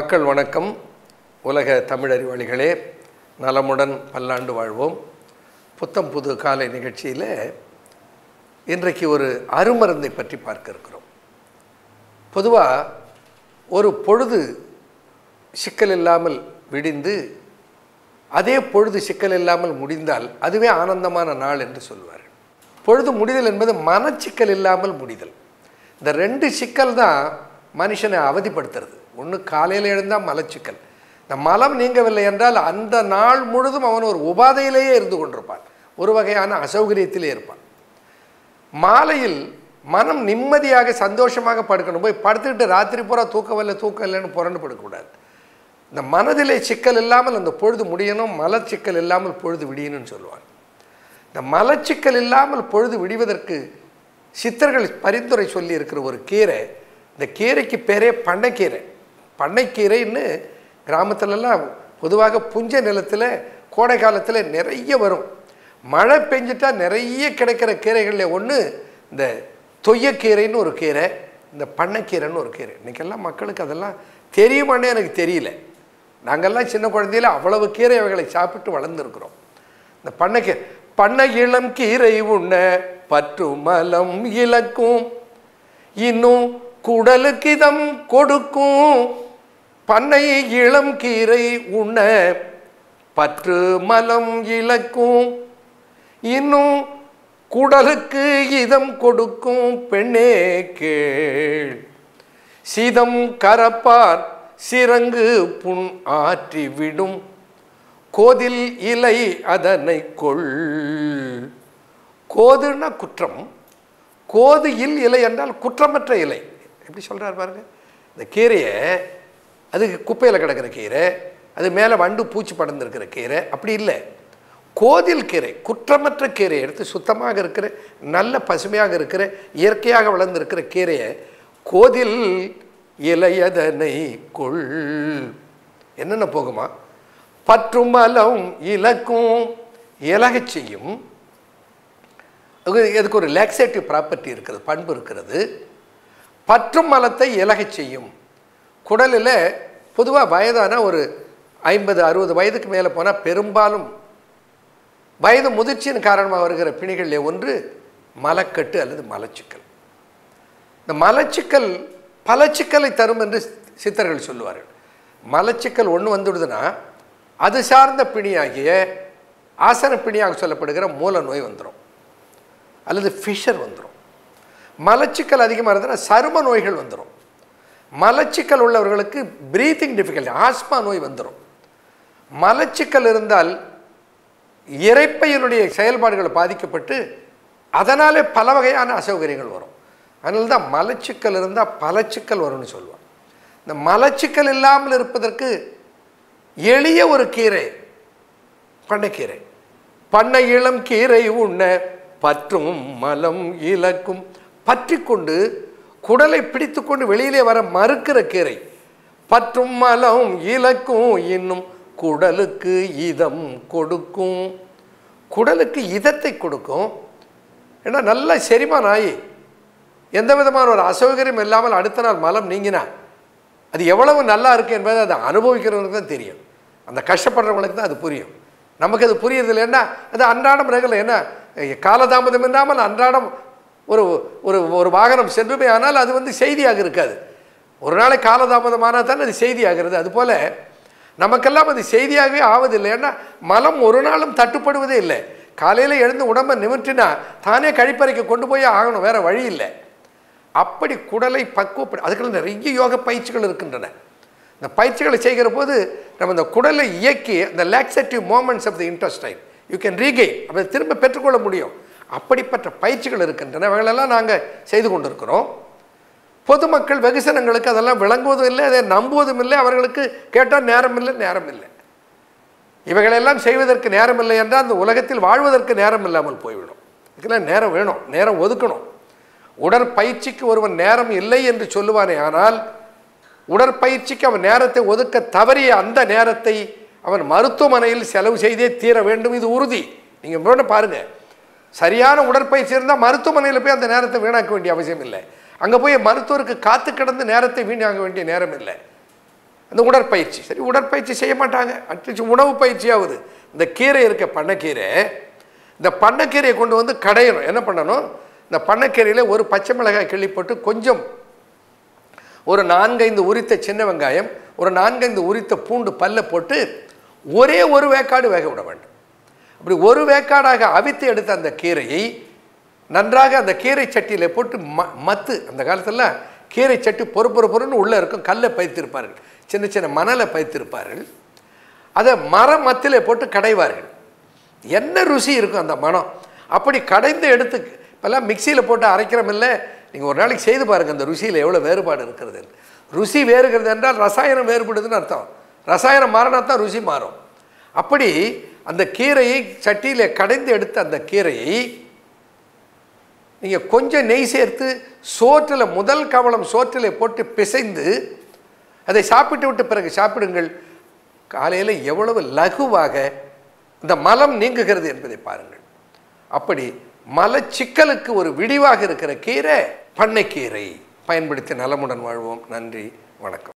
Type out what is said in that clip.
மக்கள் வணக்கம் உலக தமிழறிவாளிகளே நலமுடன் பல்லாண்டு வாழ்வோம் புத்தம் புது காலை நிகழ்ச்சியில் இன்றைக்கு ஒரு அருமருந்தை பற்றி பார்க்க இருக்கிறோம் பொதுவாக ஒரு பொழுது சிக்கல் இல்லாமல் விடிந்து அதே பொழுது சிக்கல் இல்லாமல் முடிந்தால் அதுவே ஆனந்தமான நாள் என்று சொல்வார் பொழுது முடிதல் என்பது மனச்சிக்கல் இல்லாமல் முடிதல் இந்த ரெண்டு சிக்கல் தான் மனுஷனை அவதிப்படுத்துறது ஒன்று காலையில் எழுந்தால் மலச்சிக்கல் இந்த மலம் நீங்கவில்லை என்றால் அந்த நாள் முழுதும் அவன் ஒரு உபாதையிலேயே இருந்து கொண்டிருப்பான் ஒரு வகையான அசௌகரியத்திலே இருப்பான் மாலையில் மனம் நிம்மதியாக சந்தோஷமாக படுக்கணும் போய் படுத்துக்கிட்டு ராத்திரி பூரா தூக்கம் இல்லை தூக்கம் இல்லைன்னு புரண்டு படுக்கக்கூடாது இந்த மனதிலே சிக்கல் இல்லாமல் அந்த பொழுது முடியணும் மலச்சிக்கல் இல்லாமல் பொழுது விடியணும்னு சொல்லுவாங்க இந்த மலச்சிக்கல் இல்லாமல் பொழுது விடிவதற்கு சித்தர்கள் பரிந்துரை சொல்லி இருக்கிற ஒரு கீரை இந்த கீரைக்கு பேரே பண்ணைக்கீரை பண்ணைக்கீரைன்னு கிராமத்துலலாம் பொதுவாக புஞ்ச நிலத்தில் கோடை காலத்தில் நிறைய வரும் மழை பெஞ்சிட்டா நிறைய கிடைக்கிற கீரைகளில் ஒன்று இந்த தொய்யக்கீரைன்னு ஒரு கீரை இந்த பண்ணைக்கீரைன்னு ஒரு கீரை இன்றைக்கெல்லாம் மக்களுக்கு அதெல்லாம் தெரியுமானே எனக்கு தெரியல நாங்கள்லாம் சின்ன குழந்தையில அவ்வளவு கீரை வகைகளை சாப்பிட்டு வளர்ந்துருக்குறோம் இந்த பண்ணைக்கீரை பண்ணை இளம் கீரை உண்ண பற்று மலம் இழக்கும் இன்னும் குடலுக்கு இதம் கொடுக்கும் பண்ணை இளம் கீரை உண்ண பற்று மலம் இழக்கும் இன்னும் குடலுக்கு இதம் கொடுக்கும் பெண்ணே கேள் சீதம் கரப்பார் சிறங்கு புண் ஆற்றி விடும் கோதில் இலை அதனை கொள் கோதுன்னா குற்றம் கோது இல் இலை என்றால் குற்றமற்ற இலை எப்படி சொல்கிறார் பாருங்க இந்த கீரையை அது குப்பையில் கிடக்கிற கீரை அது மேலே வண்டு பூச்சி படர்ந்துருக்கிற கீரை அப்படி இல்லை கோதில் கீரை குற்றமற்ற கீரை எடுத்து சுத்தமாக இருக்கிற நல்ல பசுமையாக இருக்கிற இயற்கையாக வளர்ந்துருக்கிற கீரையை கோதில் இலையதனை கொள் என்னென்ன போகுமா பற்றுமலம் இலக்கும் இலகச் செய்யும் இதுக்கு ஒரு லேக்ஸேட்டிவ் ப்ராப்பர்ட்டி இருக்கிறது பண்பு இருக்கிறது பற்றும் மலத்தை இலகச் செய்யும் குடலில் பொதுவாக வயதான ஒரு ஐம்பது அறுபது வயதுக்கு மேலே போனால் பெரும்பாலும் வயது முதிர்ச்சியின் காரணமாக வருகிற பிணிகளில் ஒன்று மலக்கட்டு அல்லது மலச்சிக்கல் இந்த மலச்சிக்கல் பல சிக்கலை தரும் என்று சித்தர்கள் சொல்லுவார்கள் மலச்சிக்கல் ஒன்று வந்துடுதுன்னா அது சார்ந்த பிணியாகிய ஆசன பிணியாக சொல்லப்படுகிற மூல நோய் வந்துடும் அல்லது ஃபிஷர் வந்துடும் மலச்சிக்கல் அதிகமாக இருந்ததுன்னா சரும நோய்கள் வந்துடும் மலச்சிக்கல் உள்ளவர்களுக்கு ப்ரீத்திங் டிஃபிகல்ட்டி ஆஸ்மா நோய் வந்துடும் மலச்சிக்கல் இருந்தால் இறைப்பையினுடைய செயல்பாடுகள் பாதிக்கப்பட்டு அதனாலே பல வகையான அசௌகரியங்கள் வரும் அதனால தான் மலச்சிக்கல் இருந்தால் பலச்சிக்கல் வரும்னு சொல்லுவாங்க இந்த மலச்சிக்கல் இல்லாமல் இருப்பதற்கு எளிய ஒரு கீரை பண்ணைக்கீரை பண்ணை இளம் கீரை உண்ண பற்றும் மலம் இலக்கும் பற்றி கொண்டு குடலை பிடித்து கொண்டு வெளியிலே வர மறுக்கிற கீரை பற்றும் மலம் இலக்கும் இன்னும் குடலுக்கு இதம் கொடுக்கும் குடலுக்கு இதத்தை கொடுக்கும் ஏன்னா நல்லா செரிமானம் ஆகி எந்த விதமான ஒரு அசௌகரியம் இல்லாமல் அடுத்த நாள் மலம் நீங்கினா அது எவ்வளவு நல்லா இருக்குது என்பதை அதை அனுபவிக்கிறவங்களுக்கு தான் தெரியும் அந்த கஷ்டப்படுறவங்களுக்கு தான் அது புரியும் நமக்கு அது புரியுறது இல்லைன்னா அது அன்றாடம் ரெகுலர் என்ன காலதாமதம் இல்லாமல் அன்றாடம் ஒரு ஒரு ஒரு வாகனம் சென்றுமே ஆனால் அது வந்து செய்தியாக இருக்காது ஒரு நாளை காலதாமதமானால் தான் அது செய்தியாகிறது அதுபோல் நமக்கெல்லாம் அது செய்தியாகவே ஆவதில்லை ஏன்னா மலம் ஒரு நாளும் தட்டுப்படுவதே இல்லை காலையில் எழுந்து உடம்பை நிமிற்றினா தானே கழிப்பறைக்கு கொண்டு போய் ஆகணும் வேறு வழி இல்லை அப்படி குடலை பக்குவப்படி அதுக்கெல்லாம் நிறைய யோக பயிற்சிகள் இருக்கின்றன இந்த பயிற்சிகளை செய்கிற போது நம்ம இந்த குடலை இயக்கி இந்த laxative movements of the intestine you can regain அதை திரும்ப பெற்றுக்கொள்ள முடியும் அப்படிப்பட்ட பயிற்சிகள் இருக்கின்றன அவைகளெல்லாம் நாங்கள் செய்து கொண்டிருக்கிறோம் பொதுமக்கள் வெகுசனங்களுக்கு அதெல்லாம் விளங்குவதும் இல்லை அதை நம்புவதும் இல்லை அவர்களுக்கு கேட்டால் நேரம் இல்லை நேரம் இல்லை இவைகளெல்லாம் செய்வதற்கு நேரம் இல்லை என்றால் அந்த உலகத்தில் வாழ்வதற்கு நேரம் இல்லாமல் போய்விடும் இதுக்கெல்லாம் நேரம் வேணும் நேரம் ஒதுக்கணும் உடற்பயிற்சிக்கு ஒருவன் நேரம் இல்லை என்று சொல்லுவானே ஆனால் உடற்பயிற்சிக்கு அவன் நேரத்தை ஒதுக்க தவறிய அந்த நேரத்தை அவன் மருத்துவமனையில் செலவு செய்தே தீர வேண்டும் இது உறுதி நீங்கள் வேணும் பாருங்கள் சரியான உடற்பயிற்சி இருந்தால் மருத்துவமனையில் போய் அந்த நேரத்தை வீணாக்க வேண்டிய அவசியம் இல்லை அங்கே போய் மருத்துவருக்கு காத்து கிடந்து நேரத்தை வீணாக வேண்டிய நேரம் இல்லை அந்த உடற்பயிற்சி சரி உடற்பயிற்சி செய்ய மாட்டாங்க அட்லீஸ்ட் உணவு பயிற்சியாவது இந்த கீரை இருக்க பண்ணைக்கீரை இந்த பண்ணைக்கீரையை கொண்டு வந்து கடையணும் என்ன பண்ணணும் இந்த பண்ணைக்கீரையில் ஒரு பச்சை மிளகாய் கிள்ளி போட்டு கொஞ்சம் ஒரு நான்கைந்து உரித்த சின்ன வெங்காயம் ஒரு நான்கைந்து உரித்த பூண்டு பல்ல போட்டு ஒரே ஒரு வேக்காடு வேக விட வேண்டும் அப்படி ஒரு வேக்காடாக அவித்து எடுத்த அந்த கீரையை நன்றாக அந்த கீரை சட்டியில் போட்டு ம மத்து அந்த காலத்தில் கீரை சட்டி பொறு பொறு பொறுன்னு உள்ளே இருக்கும் கல்லை பைத்திருப்பார்கள் சின்ன சின்ன மணலை பைத்திருப்பார்கள் அதை மர மத்திலே போட்டு கடைவார்கள் என்ன ருசி இருக்கும் அந்த மனம் அப்படி கடைந்து எடுத்து இப்போல்லாம் மிக்சியில் போட்டு அரைக்கிறோமில்ல நீங்கள் ஒரு நாளைக்கு செய்து பாருங்கள் அந்த ருசியில் எவ்வளோ வேறுபாடு இருக்கிறது ருசி வேறுகிறது என்றால் ரசாயனம் வேறுபடுதுன்னு அர்த்தம் ரசாயனம் மாறினா தான் ருசி மாறும் அப்படி அந்த கீரையை சட்டியில் கடைந்து எடுத்த அந்த கீரையை நீங்கள் கொஞ்சம் நெய் சேர்த்து சோற்றில் முதல் கவளம் சோற்றில் போட்டு பிசைந்து அதை சாப்பிட்டு விட்ட பிறகு சாப்பிடுங்கள் காலையில் எவ்வளவு லகுவாக இந்த மலம் நீங்குகிறது என்பதை பாருங்கள் அப்படி மலச்சிக்கலுக்கு ஒரு விடிவாக இருக்கிற கீரை பண்ணைக்கீரை பயன்படுத்தி நலமுடன் வாழ்வோம் நன்றி வணக்கம்